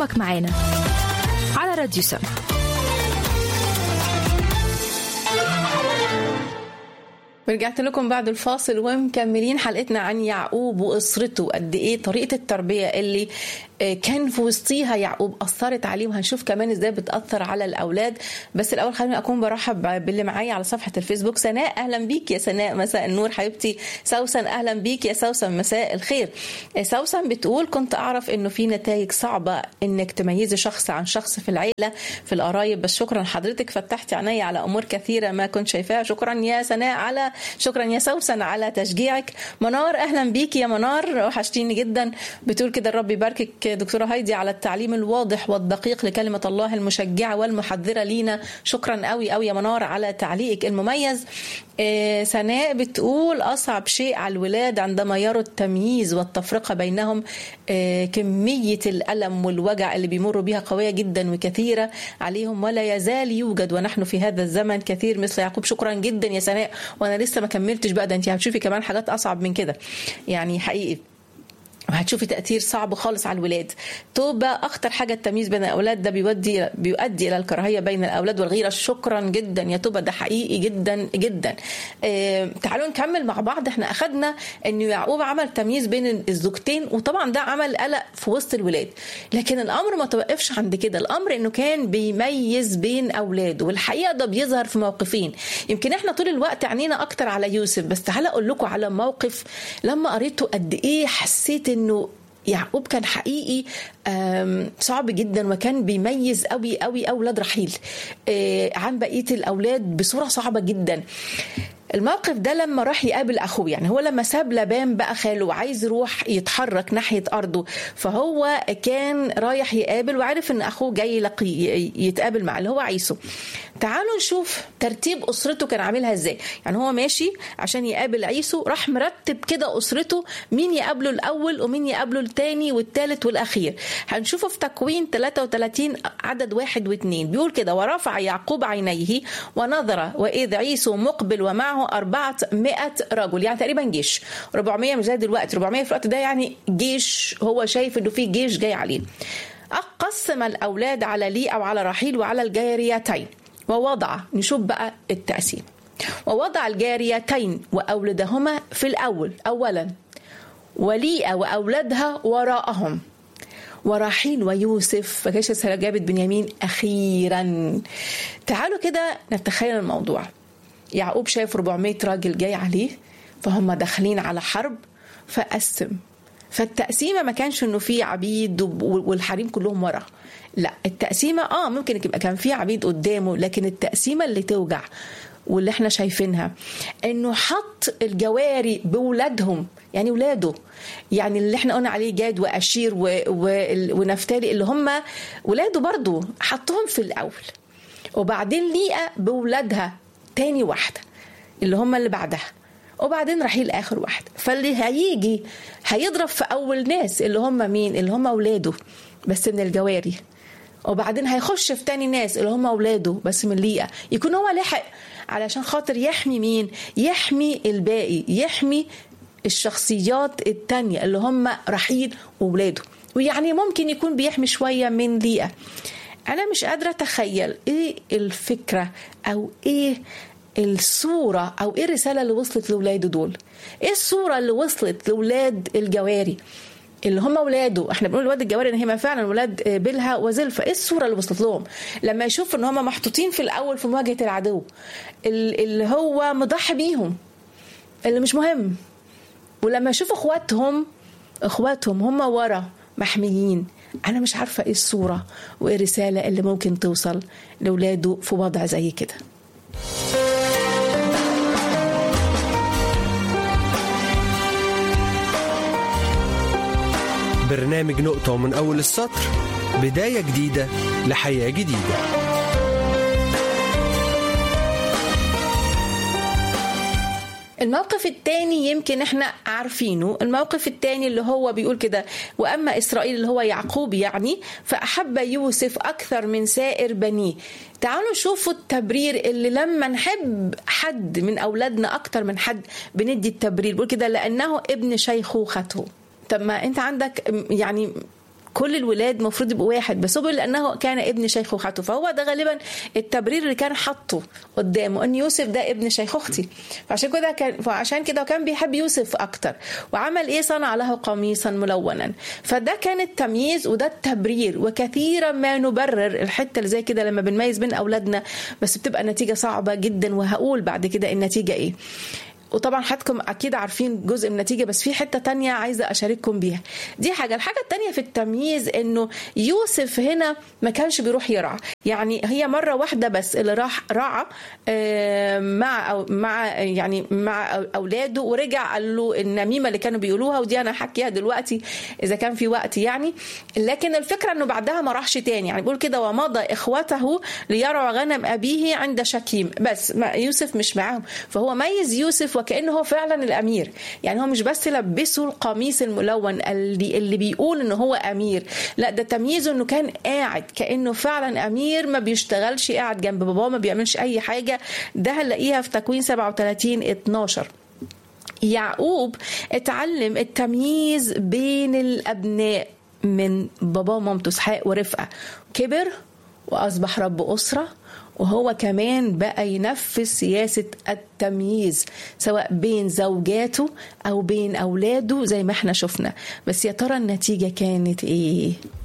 يومك معانا على راديو سما ورجعت لكم بعد الفاصل ومكملين حلقتنا عن يعقوب واسرته قد ايه طريقه التربيه اللي كان في وسطيها يعقوب اثرت عليه وهنشوف كمان ازاي بتاثر على الاولاد بس الاول خليني اكون برحب باللي معايا على صفحه الفيسبوك سناء اهلا بيك يا سناء مساء النور حبيبتي سوسن اهلا بيك يا سوسن مساء الخير سوسن بتقول كنت اعرف انه في نتائج صعبه انك تميزي شخص عن شخص في العيله في القرايب بس شكرا حضرتك فتحتي عيني على امور كثيره ما كنت شايفاها شكرا يا سناء على شكرا يا سوسن على تشجيعك منار اهلا بيك يا منار وحشتيني جدا بتقول كده الرب يباركك دكتوره هايدي على التعليم الواضح والدقيق لكلمه الله المشجعه والمحذره لينا شكرا قوي قوي يا منار على تعليقك المميز آه سناء بتقول اصعب شيء على الولاد عندما يروا التمييز والتفرقه بينهم آه كميه الالم والوجع اللي بيمروا بها قويه جدا وكثيره عليهم ولا يزال يوجد ونحن في هذا الزمن كثير مثل يعقوب شكرا جدا يا سناء وانا لسه ما كملتش بقى ده انت هتشوفي كمان حاجات اصعب من كده يعني حقيقي وهتشوفي تاثير صعب خالص على الولاد توبه اخطر حاجه التمييز بين الاولاد ده بيودي بيؤدي الى الكراهيه بين الاولاد والغيره شكرا جدا يا توبه ده حقيقي جدا جدا آه تعالوا نكمل مع بعض احنا اخذنا ان يعقوب عمل تمييز بين الزوجتين وطبعا ده عمل قلق في وسط الولاد لكن الامر ما توقفش عند كده الامر انه كان بيميز بين اولاده والحقيقه ده بيظهر في موقفين يمكن احنا طول الوقت عينينا اكتر على يوسف بس تعالى اقول لكم على موقف لما قريته قد ايه حسيت انه يعقوب كان حقيقي صعب جدا وكان بيميز قوي قوي اولاد رحيل عن بقيه الاولاد بصوره صعبه جدا الموقف ده لما راح يقابل اخوه يعني هو لما ساب لبان بقى خاله وعايز يروح يتحرك ناحيه ارضه فهو كان رايح يقابل وعارف ان اخوه جاي يلقي يتقابل معاه اللي هو عيسو تعالوا نشوف ترتيب اسرته كان عاملها ازاي يعني هو ماشي عشان يقابل عيسو راح مرتب كده اسرته مين يقابله الاول ومين يقابله الثاني والثالث والاخير هنشوفه في تكوين 33 عدد واحد واثنين بيقول كده ورفع يعقوب عينيه ونظر واذ عيسو مقبل ومعه أربعة مئة رجل يعني تقريبا جيش 400 مش زي دلوقتي 400 في الوقت ده يعني جيش هو شايف انه في جيش جاي عليه قسم الاولاد على لي او على رحيل وعلى الجاريتين ووضع نشوف بقى التقسيم ووضع الجاريتين واولادهما في الاول اولا وليئه واولادها وراءهم ورحيل ويوسف فكانش جابت بنيامين اخيرا تعالوا كده نتخيل الموضوع يعقوب شايف 400 راجل جاي عليه فهم داخلين على حرب فقسم فالتقسيمه ما كانش انه في عبيد والحريم كلهم ورا لا التقسيمه اه ممكن يبقى كان في عبيد قدامه لكن التقسيمه اللي توجع واللي احنا شايفينها انه حط الجواري بولادهم يعني ولاده يعني اللي احنا قلنا عليه جاد واشير و... و... ونفتالي اللي هم ولاده برضو حطهم في الاول وبعدين ليئه بولادها تاني واحده اللي هم اللي بعدها وبعدين رحيل اخر واحده فاللي هيجي هيضرب في اول ناس اللي هم مين اللي هم اولاده بس من الجواري وبعدين هيخش في تاني ناس اللي هم اولاده بس من ليئه يكون هو لحق علشان خاطر يحمي مين يحمي الباقي يحمي الشخصيات التانية اللي هم رحيل وولاده ويعني ممكن يكون بيحمي شوية من ليئة أنا مش قادرة أتخيل إيه الفكرة أو إيه الصورة أو إيه الرسالة اللي وصلت لولاده دول إيه الصورة اللي وصلت لولاد الجواري اللي هم اولاده احنا بنقول ولاد الجواري ان هم فعلا ولاد بلها وزلفة ايه الصوره اللي وصلت لهم لما يشوفوا ان هم محطوطين في الاول في مواجهه العدو اللي هو مضحي بيهم اللي مش مهم ولما يشوفوا اخواتهم اخواتهم هم ورا محميين انا مش عارفه ايه الصوره وايه الرساله اللي ممكن توصل لاولاده في وضع زي كده برنامج نقطة من أول السطر بداية جديدة لحياة جديدة الموقف الثاني يمكن احنا عارفينه الموقف الثاني اللي هو بيقول كده واما اسرائيل اللي هو يعقوب يعني فاحب يوسف اكثر من سائر بنيه تعالوا نشوفوا التبرير اللي لما نحب حد من اولادنا اكتر من حد بندي التبرير بيقول كده لانه ابن شيخوخته طب ما انت عندك يعني كل الولاد المفروض يبقوا واحد بس هو لانه كان ابن شيخوخته فهو ده غالبا التبرير اللي كان حاطه قدامه ان يوسف ده ابن شيخوختي فعشان كده كان فعشان كده كان بيحب يوسف اكتر وعمل ايه صنع له قميصا ملونا فده كان التمييز وده التبرير وكثيرا ما نبرر الحته اللي زي كده لما بنميز بين اولادنا بس بتبقى النتيجه صعبه جدا وهقول بعد كده النتيجه ايه وطبعا حضراتكم اكيد عارفين جزء من النتيجه بس في حته تانية عايزه اشارككم بيها دي حاجه الحاجه التانية في التمييز انه يوسف هنا ما كانش بيروح يرعى يعني هي مره واحده بس اللي راح رعى مع أو مع يعني مع اولاده ورجع قال له النميمه اللي كانوا بيقولوها ودي انا هحكيها دلوقتي اذا كان في وقت يعني لكن الفكره انه بعدها ما راحش تاني يعني بيقول كده ومضى اخوته ليرعى غنم ابيه عند شكيم بس يوسف مش معاهم فهو ميز يوسف وكانه هو فعلا الامير يعني هو مش بس لبسه القميص الملون اللي, اللي بيقول ان هو امير لا ده تمييزه انه كان قاعد كانه فعلا امير ما بيشتغلش قاعد جنب باباه ما بيعملش اي حاجه ده هنلاقيها في تكوين 37 12 يعقوب اتعلم التمييز بين الابناء من باباه ومامته اسحاق ورفقه كبر واصبح رب اسره وهو كمان بقى ينفذ سياسة التمييز سواء بين زوجاته أو بين أولاده زي ما احنا شفنا بس يا ترى النتيجة كانت إيه؟